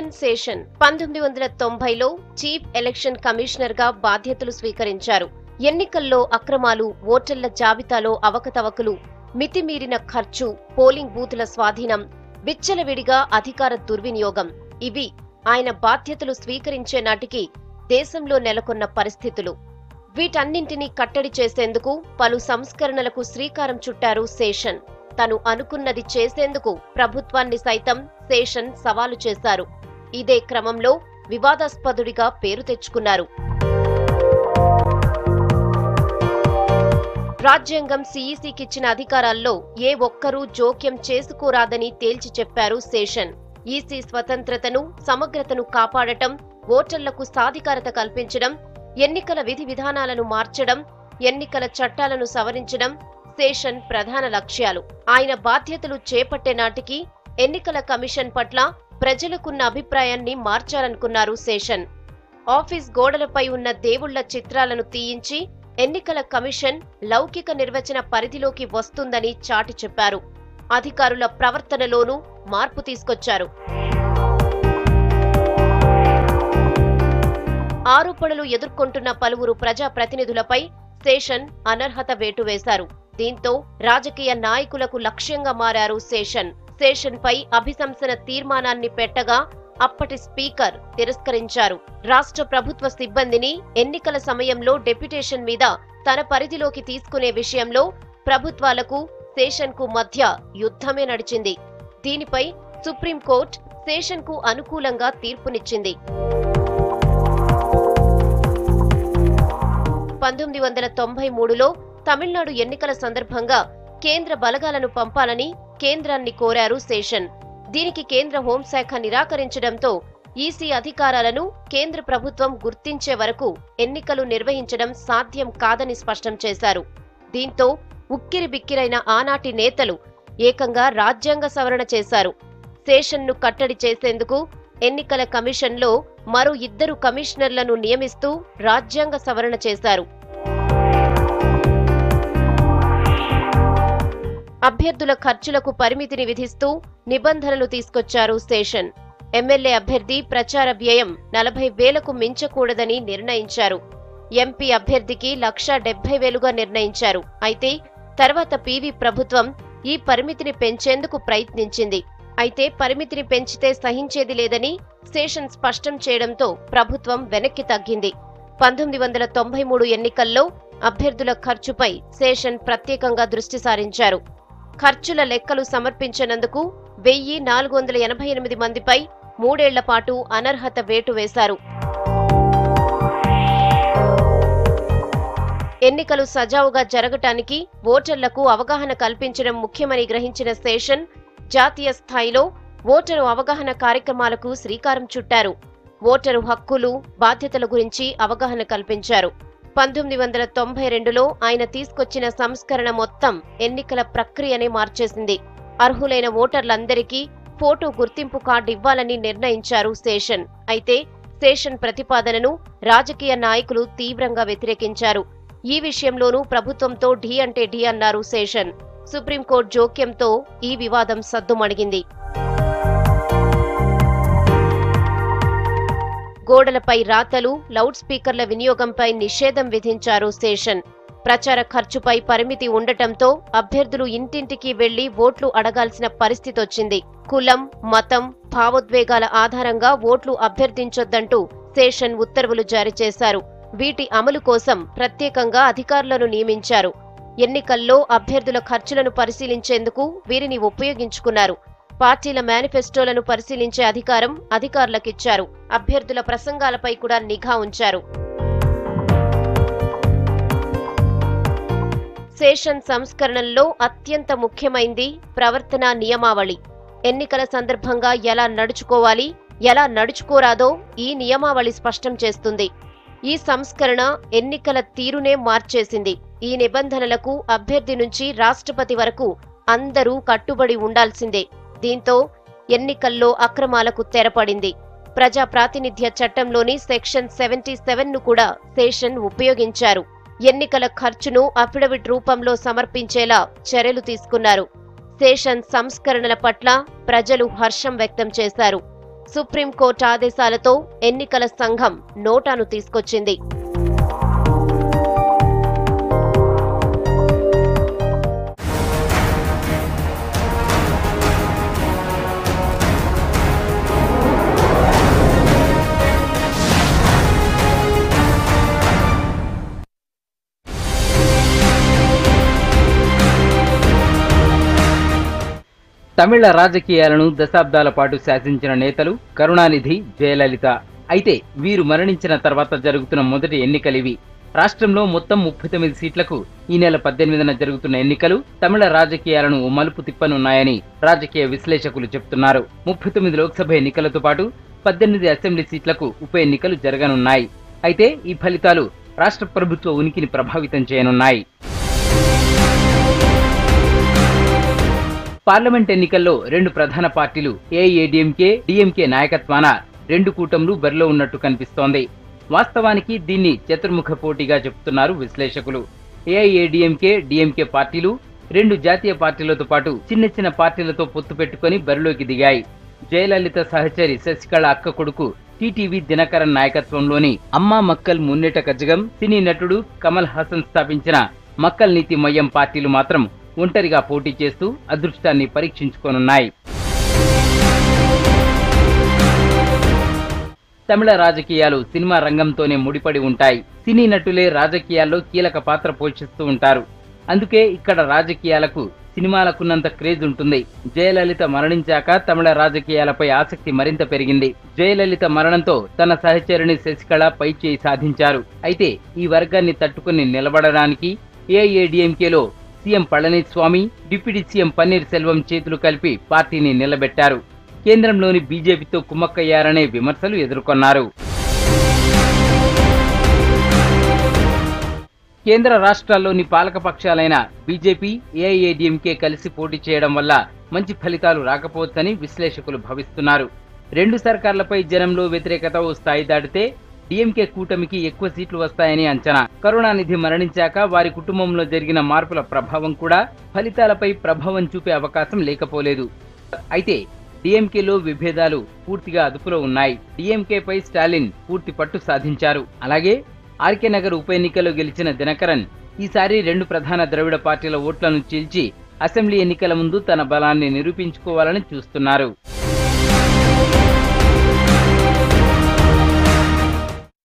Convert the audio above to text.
TN Seshan పంతొమ్మిది వందల తొంభైలో చీఫ్ ఎలక్షన్ కమిషనర్ గా బాధ్యతలు స్వీకరించారు ఎన్నికల్లో అక్రమాలు ఓటర్ల జాబితాలో అవకతవకలు మితిమీరిన ఖర్చు పోలింగ్ బూతుల స్వాధీనం విచ్చలవిడిగా అధికార దుర్వినియోగం ఇవి ఆయన బాధ్యతలు స్వీకరించే నాటికి దేశంలో నెలకొన్న పరిస్థితులు వీటన్నింటినీ కట్టడి చేసేందుకు పలు సంస్కరణలకు శ్రీకారం చుట్టారు శేషన్ తను అనుకున్నది చేసేందుకు ప్రభుత్వాన్ని సైతం శేషన్ సవాలు చేశారు ఇదే క్రమంలో వివాదాస్పదుడిగా పేరు తెచ్చుకున్నారు రాజ్యాంగం సీఈసీకిచ్చిన అధికారాల్లో ఏ ఒక్కరూ జోక్యం చేసుకోరాదని తేల్చి చెప్పారు శేషన్ ఈసీ స్వతంత్రతను సమగ్రతను కాపాడటం ఓటర్లకు సాధికారత కల్పించడం ఎన్నికల విధి విధానాలను మార్చడం ఎన్నికల చట్టాలను సవరించడం శేషన్ ప్రధాన లక్ష్యాలు ఆయన బాధ్యతలు చేపట్టే నాటికి ఎన్నికల కమిషన్ పట్ల ప్రజలకున్న అభిప్రాయాన్ని మార్చాలనుకున్నారు శేషన్ ఆఫీస్ గోడలపై ఉన్న దేవుళ్ల చిత్రాలను తీయించి ఎన్నికల కమిషన్ లౌకిక నిర్వచన పరిధిలోకి వస్తుందని చాటి చెప్పారు అధికారుల ప్రవర్తనలోనూ మార్పు తీసుకొచ్చారు ఆరోపణలు ఎదుర్కొంటున్న పలువురు ప్రజా ప్రతినిధులపై శేషన్ అనర్హత వేటు వేశారు దీంతో రాజకీయ నాయకులకు లక్ష్యంగా మారారు శేషన్ శేషన్ పై అభిశంసన తీర్మానాన్ని పెట్టగా అప్పటి స్పీకర్ తిరస్కరించారు రాష్ట్ర ప్రభుత్వ సిబ్బందిని ఎన్నికల సమయంలో డెప్యుటేషన్ మీద తన పరిధిలోకి తీసుకునే విషయంలో ప్రభుత్వాలకు శేషన్ కు మధ్య యుద్ధమే నడిచింది దీనిపై సుప్రీంకోర్టు శేషన్ కు అనుకూలంగా తీర్పునిచ్చింది పంతొమ్మిది వందల తొంభై మూడులో తమిళనాడు ఎన్నికల సందర్భంగా కేంద్ర బలగాలను పంపాలని కేంద్రాన్ని కోరారు శేషన్ దీనికి కేంద్ర హోంశాఖ నిరాకరించడంతో ఈసీ అధికారాలను కేంద్ర ప్రభుత్వం గుర్తించే వరకు ఎన్నికలు నిర్వహించడం సాధ్యం కాదని స్పష్టం చేశారు దీంతో ఉక్కిరి బిక్కిరైన ఆనాటి నేతలు ఏకంగా రాజ్యాంగ సవరణ చేశారు శేషన్ను కట్టడి చేసేందుకు ఎన్నికల కమిషన్లో మరో ఇద్దరు కమిషనర్లను నియమిస్తూ రాజ్యాంగ సవరణ చేశారు అభ్యర్థుల ఖర్చులకు పరిమితిని విధిస్తూ నిబంధనలు తీసుకొచ్చారు శేషన్ ఎమ్మెల్యే అభ్యర్థి ప్రచార వ్యయం నలభై వేలకు మించకూడదని నిర్ణయించారు ఎంపీ అభ్యర్థికి లక్ష డెబ్బై వేలుగా నిర్ణయించారు అయితే తర్వాత పీవీ ప్రభుత్వం ఈ పరిమితిని పెంచేందుకు ప్రయత్నించింది అయితే పరిమితిని పెంచితే సహించేది లేదని శేషన్ స్పష్టం చేయడంతో ప్రభుత్వం వెనక్కి తగ్గింది పంతొమ్మిది వందల తొంభై మూడు ఎన్నికల్లో అభ్యర్థుల ఖర్చుపై శేషన్ ప్రత్యేకంగా దృష్టి సారించారు ఖర్చుల లెక్కలు సమర్పించినందుకు వెయ్యి నాలుగు వందల ఎనభై ఎనిమిది మందిపై మూడేళ్ల పాటు అనర్హత వేటు వేశారు ఎన్నికలు సజావుగా జరగటానికి ఓటర్లకు అవగాహన కల్పించడం ముఖ్యమని గ్రహించిన శేషన్ జాతీయ స్థాయిలో ఓటరు అవగాహన కార్యక్రమాలకు శ్రీకారం చుట్టారు ఓటరు హక్కులు బాధ్యతల గురించి అవగాహన కల్పించారు పంతొమ్మిది వందల తొంభై రెండులో ఆయన తీసుకొచ్చిన సంస్కరణ మొత్తం ఎన్నికల ప్రక్రియనే మార్చేసింది అర్హులైన ఓటర్లందరికీ ఫోటో గుర్తింపు కార్డు ఇవ్వాలని నిర్ణయించారు శేషన్ అయితే శేషన్ ప్రతిపాదనను రాజకీయ నాయకులు తీవ్రంగా వ్యతిరేకించారు ఈ విషయంలోనూ ప్రభుత్వంతో ఢీ అంటే ఢీ అన్నారు శేషన్ సుప్రీంకోర్టు జోక్యంతో ఈ వివాదం సద్దుమణిగింది గోడలపై రాతలు లౌడ్ స్పీకర్ల వినియోగంపై నిషేధం విధించారు శేషన్ ప్రచార ఖర్చుపై పరిమితి ఉండటంతో అభ్యర్థులు ఇంటింటికి వెళ్లి ఓట్లు అడగాల్సిన పరిస్థితొచ్చింది కులం మతం భావోద్వేగాల ఆధారంగా ఓట్లు అభ్యర్థించొద్దంటూ శేషన్ ఉత్తర్వులు జారీ చేశారు వీటి అమలు కోసం ప్రత్యేకంగా అధికారులను నియమించారు ఎన్నికల్లో అభ్యర్థుల ఖర్చులను పరిశీలించేందుకు వీరిని ఉపయోగించుకున్నారు పార్టీల మేనిఫెస్టోలను పరిశీలించే అధికారం అధికారులకిచ్చారు అభ్యర్థుల ప్రసంగాలపై కూడా నిఘా ఉంచారు శేషన్ సంస్కరణల్లో అత్యంత ముఖ్యమైంది ప్రవర్తనా నియమావళి ఎన్నికల సందర్భంగా ఎలా నడుచుకోవాలి ఎలా నడుచుకోరాదో ఈ నియమావళి స్పష్టం చేస్తుంది ఈ సంస్కరణ ఎన్నికల తీరునే మార్చేసింది ఈ నిబంధనలకు అభ్యర్థి నుంచి రాష్ట్రపతి వరకు అందరూ కట్టుబడి ఉండాల్సిందే దీంతో ఎన్నికల్లో అక్రమాలకు తెరపడింది ప్రజా ప్రాతినిధ్య చట్టంలోని సెక్షన్ సెవెంటీ సెవెన్ ను కూడా శేషన్ ఉపయోగించారు ఎన్నికల ఖర్చును అఫిడవిట్ రూపంలో సమర్పించేలా చర్యలు తీసుకున్నారు శేషన్ సంస్కరణల పట్ల ప్రజలు హర్షం వ్యక్తం చేశారు సుప్రీంకోర్టు ఆదేశాలతో ఎన్నికల సంఘం నోటాను తీసుకొచ్చింది తమిళ రాజకీయాలను దశాబ్దాల పాటు శాసించిన నేతలు కరుణానిధి జయలలిత అయితే వీరు మరణించిన తర్వాత జరుగుతున్న మొదటి ఎన్నికలివి రాష్ట్రంలో మొత్తం ముప్పై తొమ్మిది సీట్లకు ఈ నెల పద్దెనిమిదిన జరుగుతున్న ఎన్నికలు తమిళ రాజకీయాలను ఓ మలుపు తిప్పనున్నాయని రాజకీయ విశ్లేషకులు చెబుతున్నారు ముప్పై తొమ్మిది లోక్సభ ఎన్నికలతో పాటు పద్దెనిమిది అసెంబ్లీ సీట్లకు ఉప ఎన్నికలు జరగనున్నాయి అయితే ఈ ఫలితాలు రాష్ట్ర ప్రభుత్వ ఉనికిని ప్రభావితం చేయనున్నాయి పార్లమెంట్ ఎన్నికల్లో రెండు ప్రధాన పార్టీలు ఏఐఏడీఎంకే డిఎంకే నాయకత్వాన రెండు కూటములు బరిలో ఉన్నట్టు కనిపిస్తోంది వాస్తవానికి దీన్ని చతుర్ముఖ పోటీగా చెబుతున్నారు విశ్లేషకులు ఏఐఏడీఎంకే డిఎంకే పార్టీలు రెండు జాతీయ పార్టీలతో పాటు చిన్న చిన్న పార్టీలతో పొత్తు పెట్టుకుని బరిలోకి దిగాయి జయలలిత సహచరి శశికళ అక్క కొడుకు టీటీవీ దినకరన్ నాయకత్వంలోని అమ్మా మక్కల్ మున్నేట కజగం సినీ నటుడు కమల్ హాసన్ స్థాపించిన మక్కల్ నీతి మయ్యం పార్టీలు మాత్రం ఒంటరిగా పోటీ చేస్తూ అదృష్టాన్ని పరీక్షించుకోనున్నాయి తమిళ రాజకీయాలు సినిమా రంగంతోనే ముడిపడి ఉంటాయి సినీ నటులే రాజకీయాల్లో కీలక పాత్ర పోషిస్తూ ఉంటారు అందుకే ఇక్కడ రాజకీయాలకు సినిమాలకున్నంత క్రేజ్ ఉంటుంది జయలలిత మరణించాక తమిళ రాజకీయాలపై ఆసక్తి మరింత పెరిగింది జయలలిత మరణంతో తన సహచరుని శశికళ పైచేయి సాధించారు అయితే ఈ వర్గాన్ని తట్టుకుని నిలబడడానికి ఏఐఏడీఎంకేలో CM Palaniswami deputy CM Panneer Selvam చేతులు కలిపి పార్టీని నిలబెట్టారు కేంద్రంలోని బీజేపీతో కుమ్మక్కయ్యారనే విమర్శలు ఎదుర్కొన్నారు కేంద్ర రాష్ట్రాల్లోని పాలకపక్షాలైన బీజేపీ ఏఐఏడీఎంకే కలిసి పోటీ చేయడం వల్ల మంచి ఫలితాలు రాకపోవచ్చని విశ్లేషకులు భావిస్తున్నారు రెండు సర్కార్లపై జనంలో వ్యతిరేకత ఓ స్థాయి దాటితే డిఎంకే కూటమికి ఎక్కువ సీట్లు వస్తాయని అంచనా కరుణానిధి మరణించాక వారి కుటుంబంలో జరిగిన మార్పుల ప్రభావం కూడా ఫలితాలపై ప్రభావం చూపే అవకాశం లేకపోలేదు అయితే డిఎంకేలో విభేదాలు పూర్తిగా అదుపులో ఉన్నాయి డిఎంకేపై స్టాలిన్ పూర్తి పట్టు సాధించారు అలాగే ఆర్కే నగర్ ఉప ఎన్నికలో గెలిచిన దినకరన్ ఈసారి రెండు ప్రధాన ద్రవిడ పార్టీల ఓట్లను చీల్చి అసెంబ్లీ ఎన్నికల ముందు తన బలాన్ని నిరూపించుకోవాలని చూస్తున్నారు